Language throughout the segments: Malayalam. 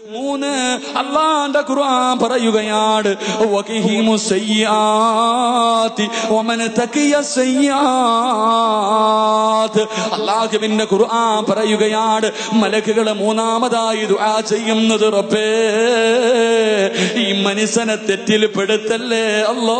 മൂന്ന് അള്ളാന്റെ ഖുർആൻ പറയുകയാണ് വഖിഹിമു സയ്യാത്തി വമൻ തഖിയ സയ്യാത്ത് അള്ളാഹുവിന്റെ ഖുർആൻ പറയുകയാണ് മലക്കുകൾ മൂന്നാമതായി ദുആ ചെയ്യുന്നത് റബ്ബേ ഈ മനുഷ്യനെ തെറ്റിൽ പെടുത്തല്ലേ അല്ലോ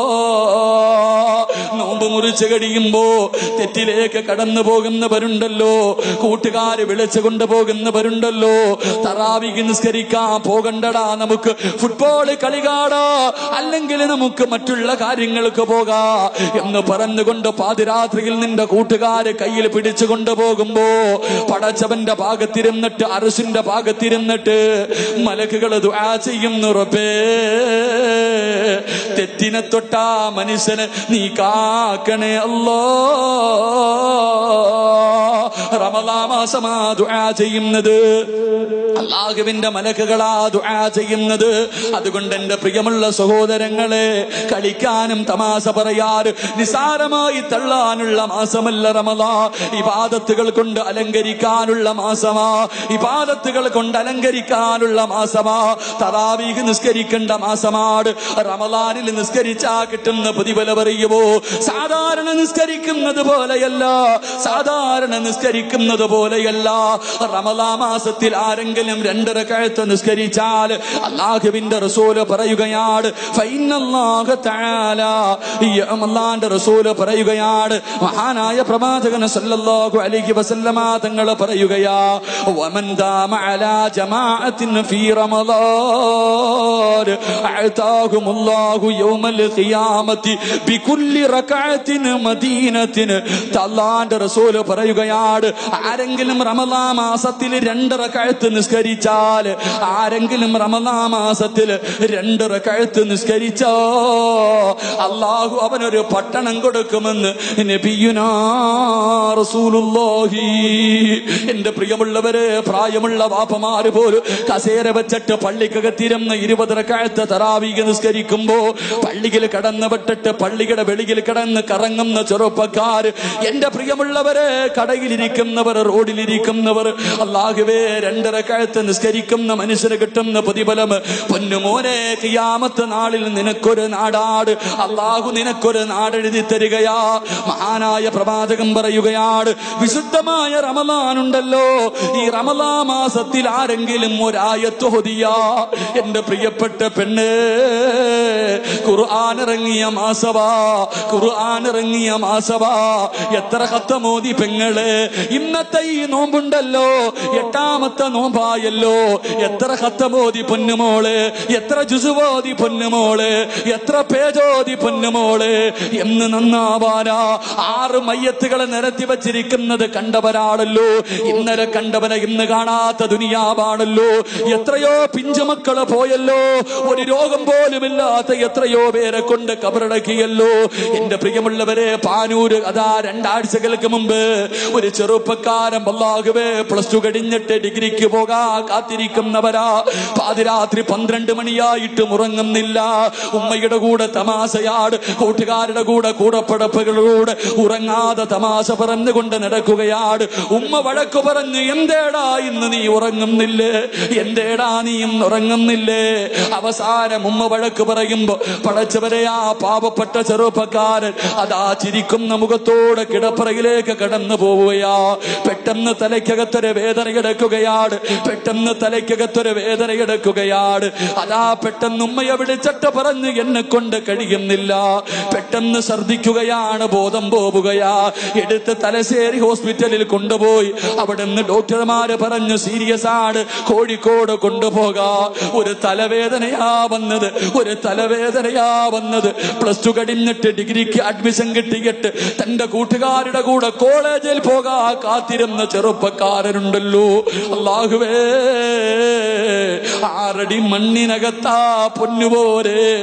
നോമ്പ് മുറിച്ച് കഴിയുമ്പോ തെറ്റിലേക്ക് കടന്നു പോകുന്നവരുണ്ടല്ലോ കൂട്ടുകാര് വിളിച്ചു കൊണ്ടുപോകുന്നവരുണ്ടല്ലോ തറാവിക്ക് നിസ്കരിക്കാൻ പോകണ്ടടാ നമുക്ക് ഫുട്ബോൾ കളി കാണാ അല്ലെങ്കിൽ നമുക്ക് മറ്റുള്ള കാര്യങ്ങൾക്ക് പോകാ എന്ന് പറഞ്ഞുകൊണ്ട് പാതിരാത്രിയിൽ നിന്റെ കൂട്ടുകാര് കയ്യിൽ പിടിച്ചു കൊണ്ടുപോകുമ്പോ പടച്ചവന്റെ ഭാഗത്തിരുന്നിട്ട് അരസിന്റെ ഭാഗത്തിരുന്നിട്ട് മലക്കുകൾ ദുആ ചെയ്യുന്നു റബ്ബേ തെറ്റിനെ തൊട്ടാ മനുഷ്യന് നീ കാക്കണേ അല്ലോ റമലാ മാസമാ ദുആ ചെയ്യുന്നത് അള്ളാഹുവിന്റെ മലക്കുകളാ ദുആ ചെയ്യുന്നത് അതുകൊണ്ട് എന്റെ പ്രിയമുള്ള സഹോദരങ്ങളെ കളിക്കാനും തമാശ പറയാറ് നിസാരമായി തള്ളാനുള്ള മാസമല്ല റമലാ ഇബാദത്തുകൾ കൊണ്ട് അലങ്കരിക്കാനുള്ള മാസമാ ഇബാദത്തുകൾ കൊണ്ട് അലങ്കരിക്കാനുള്ള മാസമാ തറാവീഹ് നിസ്കരിക്കേണ്ട മാസമാണ് റമലാനിൽ നിസ്കരിച്ചാ കിട്ടുന്ന പ്രതിഫല പറയുമോ സാധാരണ നിസ്കരിക്കുന്നത് പോലെയല്ല സാധാരണ നിസ്കരിക്കുന്നത് പോലെയല്ല റമലാ മാസത്തിൽ ആരെങ്കിലും രണ്ടര കഴുത്ത് നിസ്കരിച്ചാൽ അള്ളാഹുവിന്റെ റസൂല് പറയുകയാണ് ഫൈനല്ലാഹ തആല ഈ അള്ളാന്റെ റസൂല് പറയുകയാണ് മഹാനായ പ്രവാചകൻ സല്ലല്ലാഹു അലൈഹി വസല്ലമ തങ്ങൾ പറയുകയാ വമൻ ദാമ അലാ ജമാഅത്തിൻ ഫീ റമളാൻ അഅതാഹുമുല്ലാഹു യൗമൽ ഖിയാമത്തി ബികുല്ലി റകഅത്തിൻ മദീനത്തിൻ അള്ളാന്റെ റസൂല് പറയുകയാണ് ആരെങ്കിലും റമളാ മാസത്തിൽ രണ്ടര കഴുത്ത് നിസ്കരിച്ചാൽ ആരെങ്കിലും റമളാ മാസത്തിൽ രണ്ടര കഴുത്ത് നിസ്കരിച്ചോ അള്ളാഹു അവനൊരു പട്ടണം കൊടുക്കുമെന്ന് നബിയുനാ റസൂലുള്ളാഹി എന്റെ പ്രിയമുള്ളവരെ പ്രായമുള്ള വാപ്പമാര് പോലും കസേര വെച്ചിട്ട് പള്ളിക്കകത്തിരുന്ന് ഇരുപതര കഴുത്ത് തറാവീക നിസ്കരിക്കുമ്പോ പള്ളിയിൽ കടന്ന് വിട്ടിട്ട് പള്ളിയുടെ വെളിയിൽ കിടന്ന് കറങ്ങുന്ന ചെറുപ്പക്കാര് എന്റെ പ്രിയമുള്ളവരെ കടയിലിരിക്കുന്നവർ റോഡിലിരിക്കുന്നവർ അള്ളാഹുവേ രണ്ടര കഴുത്ത് നിസ്കരിക്കുന്ന മനുഷ്യന് കിട്ടുന്ന പ്രതിഫലം പൊന്നുമോനെ കിയാമത്ത് നാളിൽ നിനക്കൊരു നാടാട് അള്ളാഹു നിനക്കൊരു നാടെഴുതി തരികയാ മഹാനായ പ്രവാചകൻ പറയുകയാണ് വിശുദ്ധമായ റമലാനുണ്ടല്ലോ ഈ റമലാ മാസത്തിൽ ആരെങ്കിലും ഒരായത്ത് ഹൊതിയാ എന്റെ പ്രിയപ്പെട്ട പെണ്ണ് ഖുർആൻ ഇറങ്ങിയ മാസവാ ഖുർആൻ ഇറങ്ങിയ മാസവാ എത്ര കത്തമോദി പെങ്ങള് ഇന്നത്തെ ഈ നോമ്പുണ്ടല്ലോ എട്ടാമത്തെ നോമ്പായല്ലോ എത്ര കത്തമോദി പൊന്നുമോള് എത്ര ജുസുവോതി പൊന്നുമോള് എത്ര പേജോതി പൊന്നുമോള് എന്ന് നന്നാവാനാ ആറ് മയ്യത്തുകളെ നിരത്തി വച്ചിരിക്കുന്നത് കണ്ടവരാണല്ലോ ഇന്നലെ കണ്ടവനെ ഇന്ന് കാണാത്ത ദുനിയാവാണല്ലോ എത്രയോ പിഞ്ചുമക്കള് പോയല്ലോ ഒരു രോഗം പോലുമില്ലാത്ത എത്രയോ പേരെ കൊണ്ട് കബറടക്കിയല്ലോ എന്റെ പ്രിയമുള്ളവരെ പാനൂര് അതാ രണ്ടാഴ്ചകൾക്ക് മുമ്പ് ഒരു ചെറുപ്പക്കാരൻ വല്ലാഹുവേ പ്ലസ് ടു കഴിഞ്ഞിട്ട് ഡിഗ്രിക്ക് പോകാ കാത്തിരിക്കുന്നവരാ പാതിരാത്രി പന്ത്രണ്ട് മണിയായിട്ടും ഉറങ്ങുന്നില്ല ഉമ്മയുടെ കൂടെ തമാശയാട് കൂട്ടുകാരുടെ കൂടെ കൂടപ്പടപ്പുകളോട് ഉറങ്ങാതെ തമാശ പറഞ്ഞുകൊണ്ട് നടക്കുകയാണ് ഉമ്മ വഴക്കു പറഞ്ഞ് എന്തേടാ ഇന്ന് നീ ഉറങ്ങുന്നില്ലേ എന്തേടാ നീ ഇന്ന് ഉറങ്ങുന്നില്ലേ അവസാനം ഉമ്മ വഴക്ക് പറയുമ്പോ പടച്ചവരെ ആ പാവപ്പെട്ട ചെറുപ്പക്കാരൻ അതാ ചിരിക്കുന്ന മുഖത്തോടെ കിടപ്പറയിലേക്ക് കടന്നു പോവുകയാ പെട്ടെന്ന് തലയ്ക്കകത്തൊരു വേദന കിടക്കുകയാണ് പെട്ടെന്ന് തലയ്ക്കകത്തൊരു വേദന കിടക്കുകയാണ് അതാ പെട്ടെന്ന് ഉമ്മയെ വിളിച്ചിട്ട് പറഞ്ഞ് എന്നെ കൊണ്ട് കഴിയുന്നില്ല പെട്ടെന്ന് ഛർദിക്കുകയാണ് ബോധം പോവുകയാ എടുത്ത് തലശ്ശേരി ഹോസ്പിറ്റലിൽ കൊണ്ടുപോയി അവിടെ നിന്ന് ഡോക്ടർമാര് പറഞ്ഞു സീരിയസ് ആണ് കോഴിക്കോട് കൊണ്ടുപോകാ ഒരു തലവേദനയാ വന്നത് ഒരു തലവേദനയാ വന്നത് പ്ലസ് ടു കഴിഞ്ഞിട്ട് ഡിഗ്രിക്ക് അഡ്മിഷൻ കിട്ടിയിട്ട് തന്റെ കൂട്ടുകാരുടെ കൂടെ കോളേജിൽ പോകാ കാത്തിരുന്ന ചെറുപ്പക്കാരനുണ്ടല്ലോ അള്ളാഹുവേ ആറടി മണ്ണിനകത്താ പൊന്നുപോരെ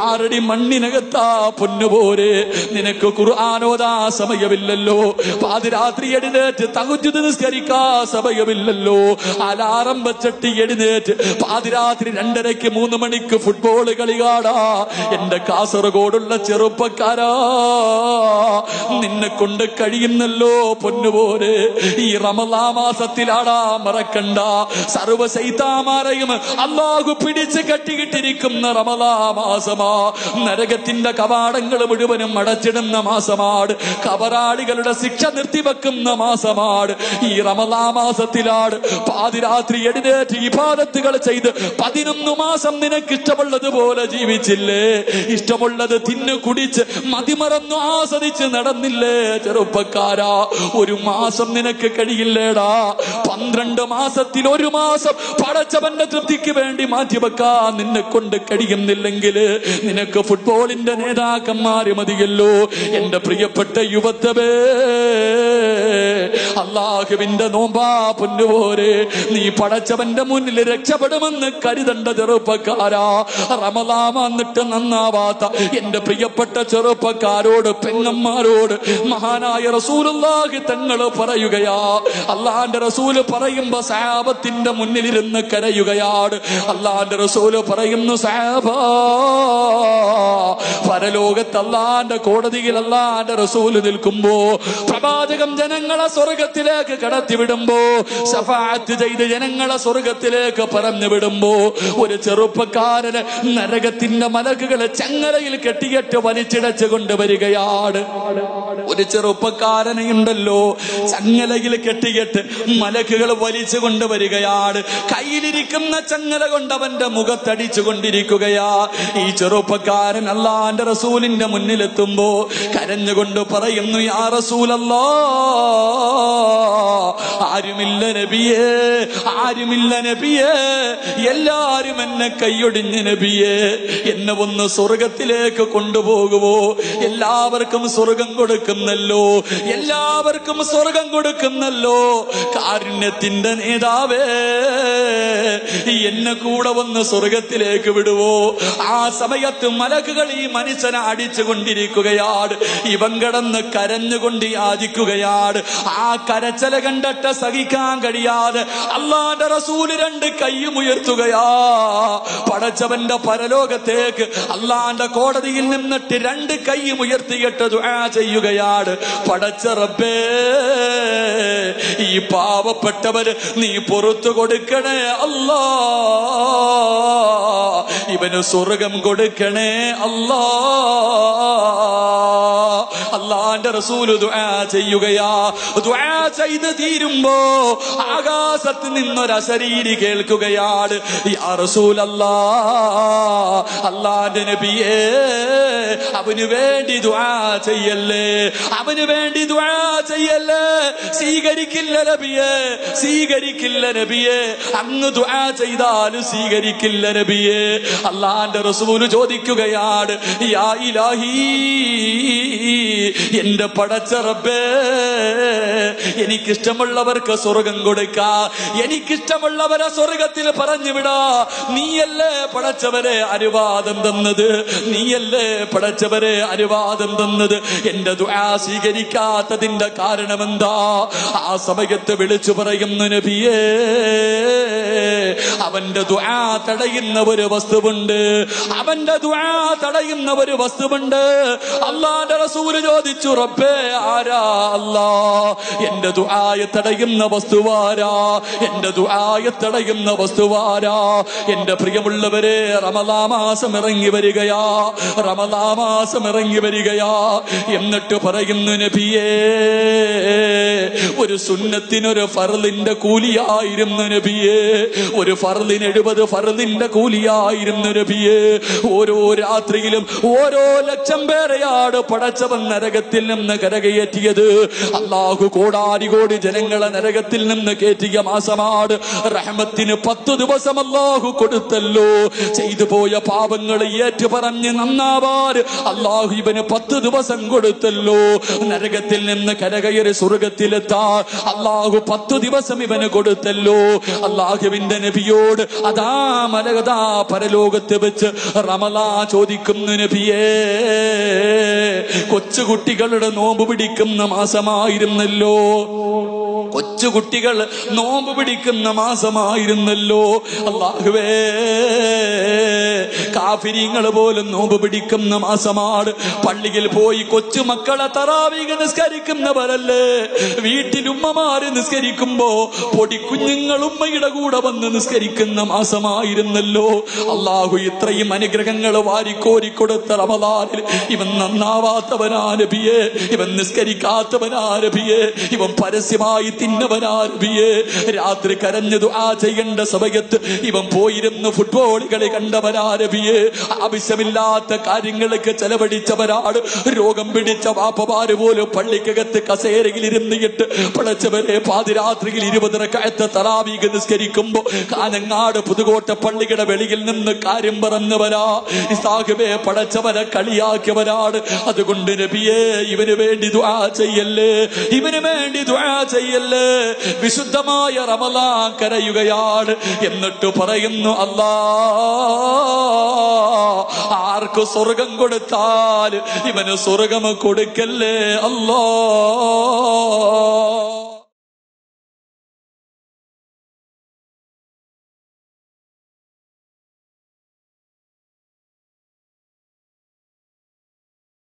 ആറടി മണ്ണിനകത്താ പൊന്നുപോരെ നിനക്ക് ഖുർആാനോദാ സമയമില്ലല്ലോ പാതിരാത്രി എഴുന്നേറ്റ് തകുജുത് നിസ്കരിക്കാ സമയമില്ലല്ലോ അലാറം വെച്ചിട്ട് എഴുന്നേറ്റ് പാതിരാത്രി രണ്ടരയ്ക്ക് മൂന്ന് മണിക്ക് ഫുട്ബോൾ കളി കാണാ എന്റെ കാസർഗോഡുള്ള ചെറുപ്പക്കാരാ നിന്നെ കൊണ്ട് കഴിയുന്നല്ലോ പൊന്നുപോലെ ഈ റമലാ മാസത്തിലാടാ മറക്കണ്ട സർവ സൈതാമാരെയും അള്ളാഹു പിടിച്ച് കെട്ടിക്കിട്ടിരിക്കുന്ന റമലാ മാസമാ നരകത്തിന്റെ കവാടങ്ങൾ മുഴുവനും അടച്ചിടുന്ന മാസമാണ് കബറാളികളുടെ ശിക്ഷ നിർത്തിവെക്കുന്ന മാസമാണ് ഈ റമലാ മാസത്തിലാണ് പാതിരാത്രി എഴുന്നേറ്റ് ഇബാദത്തുകൾ ചെയ്ത് പതിനൊന്ന് മാസം നിനക്ക് ഇഷ്ടമുള്ളതുപോലെ ജീവിച്ചില്ലേ ഇഷ്ടമുള്ളത് തിന്നു കുടിച്ച് മതിമറന്നു ആസ്വദിച്ച് നടന്നില്ലേ ചെറുപ്പക്കാരാ ഒരു മാസം നിനക്ക് കഴിയില്ലേടാ പന്ത്രണ്ട് മാസത്തിൽ ഒരു മാസം പടച്ചവന്റെ തൃപ്തിക്ക് വേണ്ടി മാറ്റിവെക്കാൻ നിന്നെ കൊണ്ട് കഴിയുന്നില്ലെങ്കിൽ നിനക്ക് ഫുട്ബോളിന്റെ നേതാക്കന്മാര് മതിയല്ലോ എന്റെ പ്രിയപ്പെട്ട യുവത്വേ അള്ളാഹുവിന്റെ നോമ്പാ പൊന്നുപോരെ നീ പടച്ചവന്റെ മുന്നിൽ രക്ഷപ്പെടുമെന്ന് കരുതണ്ട ചെറുപ്പക്കാരാ റമലാം വന്നിട്ട് നന്നാവാത്ത എന്റെ പ്രിയപ്പെട്ട ചെറുപ്പക്കാരോട് പെങ്ങന്മാരോട് മഹാനായ റസൂലുള്ളാഹി തങ്ങൾ പറയുകയാ അള്ളാന്റെ റസൂല് പറയുമ്പോ സാബത്തിന്റെ മുന്നിലിരുന്ന് കരയുകയാണ് അള്ളാന്റെ റസൂല് പറയുന്നു സാബ പരലോകത്ത് അള്ളാന്റെ കോടതിയിൽ അള്ളാന്റെ റസൂല് നിൽക്കുമ്പോ പ്രവാചകം ജനങ്ങളെ സ്വർഗത്തിലേക്ക് കടത്തിവിടുമ്പോ സഫാത്ത് ചെയ്ത് ജനങ്ങളെ സ്വർഗത്തിലേക്ക് പറഞ്ഞു വിടുമ്പോ ഒരു ചെറുപ്പക്കാരന് നരകത്തിന്റെ മലക്കുകളെ ചങ്ങലയിൽ കെട്ടിയിട്ട് വലിച്ചിടച്ചു കൊണ്ടുവരികയാണ് ഒരു ചെറുപ്പക്കാരനെ ഉണ്ടല്ലോ ചങ്ങലയിൽ കെട്ടിയിട്ട് മലക്കുകൾ വലിച്ചു കൊണ്ടുവരികയാണ് കയ്യിലിരിക്കുന്ന ചങ്ങല കൊണ്ട് അവന്റെ മുഖത്തടിച്ചു കൊണ്ടിരിക്കുകയാ ഈ ചെറുപ്പക്കാരൻ അള്ളാന്റെ റസൂലിന്റെ മുന്നിലെത്തുമ്പോ കരഞ്ഞുകൊണ്ട് പറയുന്നു യാ റസൂലല്ലാ ആരുമില്ല നബിയേ ആരുമില്ല നബിയേ എല്ലാരും എന്നെ കൈയൊടിഞ്ഞ് നബിയേ എന്നെ ഒന്ന് സ്വർഗത്തിലേക്ക് കൊണ്ടുപോകുമോ എല്ലാവർക്കും സ്വർഗം കൊടുക്കുന്നല്ലോ എല്ലാവർക്കും സ്വർഗം കൊടുക്കുന്നല്ലോ കാരുണ്യത്തിന്റെ നേതാവേ എന്നെ കൂടെ വന്ന് സ്വർഗത്തിലേക്ക് വിടുവോ ആ സമയത്ത് മലക്കുകൾ ഈ മനുഷ്യനെ അടിച്ചുകൊണ്ടിരിക്കുകയാണ് ഇവൻ കിടന്ന് കരഞ്ഞുകൊണ്ട് യാചിക്കുകയാണ് ആ കരച്ചല കണ്ടിട്ട് സഹിക്കാൻ കഴിയാതെ അള്ളാന്റെ റസൂല് രണ്ട് കൈയും ഉയർത്തുകയാ പടച്ചവന്റെ പരലോകത്തേക്ക് അള്ളാന്റെ കോടതിയിൽ നിന്നിട്ട് രണ്ട് കൈയും ഉയർത്തിയിട്ട് ദുആ ചെയ്യുകയാണ് പടച്ച റബ്ബേ ഈ പാവപ്പെട്ടവര് നീ പുറത്തു കൊടുക്കണേ അല്ലാ ഇവന് സ്വർഗം കൊടുക്കണേ അല്ലാ അള്ളാന്റെ റസൂല് ദുആ ചെയ്യുകയാ ദുആ ചെയ്ത് തീരുമ്പോ ആകാശത്ത് നിന്നൊരു അശരീരി കേൾക്കുകയാണ് യാ റസൂലല്ലാ അള്ളാന്റെ നബിയേ അവന് വേണ്ടി ദുആ ചെയ്യല്ലേ അവന് വേണ്ടി ദുആ ചെയ്യല്ലേ സ്വീകരിക്കില്ല നബിയെ സ്വീകരിക്കില്ല നബിയെ അങ്ങ് ദുആ ചെയ്താലും സ്വീകരിക്കില്ല നബിയെ അള്ളാന്റെ റസൂല് ചോദിക്കുകയാണ് യാ ഇലാഹി എന്റെ പടച്ച റബ്ബേ എനിക്കിഷ്ടമുള്ളവർക്ക് സ്വർഗം കൊടുക്ക എനിക്കിഷ്ടമുള്ളവരെ സ്വർഗത്തിൽ പറഞ്ഞു വിടാ നീയല്ലേ പടച്ചവരെ അനുവാദം തന്നത് നീയല്ലേ പടച്ചവരെ അനുവാദം തന്നത് എന്റെ ദുആ സ്വീകരിക്കാത്തതിന്റെ കാരണം എന്താ ആ സമയത്ത് വിളിച്ചു പറയുന്നു നബിയേ അവന്റെ ദുആ തടയുന്ന ഒരു വസ്തുവുണ്ട് അവന്റെ ദുആ തടയുന്ന ഒരു വസ്തുവുണ്ട് അള്ളാന്റെ റസൂല് ചോദിച്ചു റബ്ബേ ആരാ അല്ലാ എന്റെ ദുആയെ തടയുന്ന വസ്തുവാരാ എന്റെ ദുആയെ തടയുന്ന വസ്തുവാരാ എന്റെ പ്രിയമുള്ളവരെ റമലാ മാസം ഇറങ്ങി വരികയാ റമലാ മാസം ഇറങ്ങി വരികയാ എന്നിട്ട് പറയുന്നു നബിയേ ഒരു സുന്നത്തിനൊരു ഫർലിന്റെ കൂലിയായിരുന്നു നബിയേ ഒരു ഫർലിന് എഴുപത് ഫർലിന്റെ കൂലിയായിരുന്നു നബിയേ ഓരോ രാത്രിയിലും ഓരോ ലക്ഷം പേരെയാണ് പടച്ചവൻ നരകത്തിൽ നിന്ന് കരകയറ്റിയത് അള്ളാഹു കോടാരി കോടി ജനങ്ങളെ നരകത്തിൽ നിന്ന് കയറ്റിയ മാസമാണ് റഹ്മത്തിന് പത്തു ദിവസം അള്ളാഹു കൊടുത്തല്ലോ ചെയ്തു പോയ പാപങ്ങൾ ഏറ്റു പറഞ്ഞ് നന്നാവാൻ അള്ളാഹു ഇവന് പത്ത് ദിവസം കൊടുത്തല്ലോ നരകത്തിൽ നിന്ന് കരകയറി സ്വർഗത്തിലെത്താ അള്ളാഹു പത്തു ദിവസം ഇവന് കൊടുത്തല്ലോ അള്ളാഹുവിന്റെ നബിയോട് അതാ മലകതാ പരലോകത്ത് വെച്ച് റമലാ ചോദിക്കുന്നു നബിയേ കൊച്ചുകുട്ടികളുടെ നോമ്പ് പിടിക്കുന്ന മാസമായിരുന്നല്ലോ കൊച്ചുകുട്ടികൾ നോമ്പ് പിടിക്കുന്ന മാസമായിരുന്നല്ലോ അള്ളാഹുവേ കാഫിരിങ്ങൾ പോലും നോമ്പ് പിടിക്കുന്ന മാസമാണ് പള്ളിയിൽ പോയി കൊച്ചു മക്കളെ തറാവിക നിസ്കരിക്കുന്നവരല്ലേ വീട്ടിൽ ഉമ്മമാര് നിസ്കരിക്കുമ്പോ പൊടിക്കുഞ്ഞുങ്ങൾ ഉമ്മയുടെ കൂടെ വന്ന് നിസ്കരിക്കുന്ന മാസമായിരുന്നല്ലോ അള്ളാഹു ഇത്രയും അനുഗ്രഹങ്ങൾ വാരിക്കോരി കൊടുത്ത റമദാനിൽ ഇവൻ നന്നാവാത്തവനാരബിയെ ഇവൻ നിസ്കരിക്കാത്തവനാരബിയെ ഇവൻ പരസ്യമായി തിന്നവനാരബിയെ രാത്രി കരഞ്ഞു ആ ചെയ്യേണ്ട സമയത്ത് ഇവൻ പോയിരുന്ന് ഫുട്ബോൾ കളി കണ്ടവനാരബിയെ ആവശ്യമില്ലാത്ത കാര്യങ്ങൾക്ക് ചെലവഴിച്ചവരാണ് രോഗം പിടിച്ച വാപ്പമാര് പോലും പള്ളിക്കകത്ത് കസേരയിൽ ഇരുന്നിട്ട് പടച്ചവരെ പാതിരാത്രിയിൽ ഇരുപതരക്കയത്തെ തറാവീക നിസ്കരിക്കുമ്പോ കാനങ്ങാട് പുതുകോട്ട പള്ളിയുടെ വെളിയിൽ നിന്ന് കാര്യം പറഞ്ഞവരാ ഇസാഹിബെ പടച്ചവരെ കളിയാക്കിയവരാണ് അതുകൊണ്ട് നബിയെ ഇവന് വേണ്ടി ദുആ ചെയ്യല്ലേ ഇവന് വേണ്ടി ദുആ ചെയ്യല്ലേ വിശുദ്ധമായ റമലാൻ കരയുകയാണ് എന്നിട്ട് പറയുന്നു അല്ലാ ആർക്ക് സ്വർഗം കൊടുത്താൽ ഇവന് സ്വർഗം കൊടുക്കല്ലേ അല്ലാ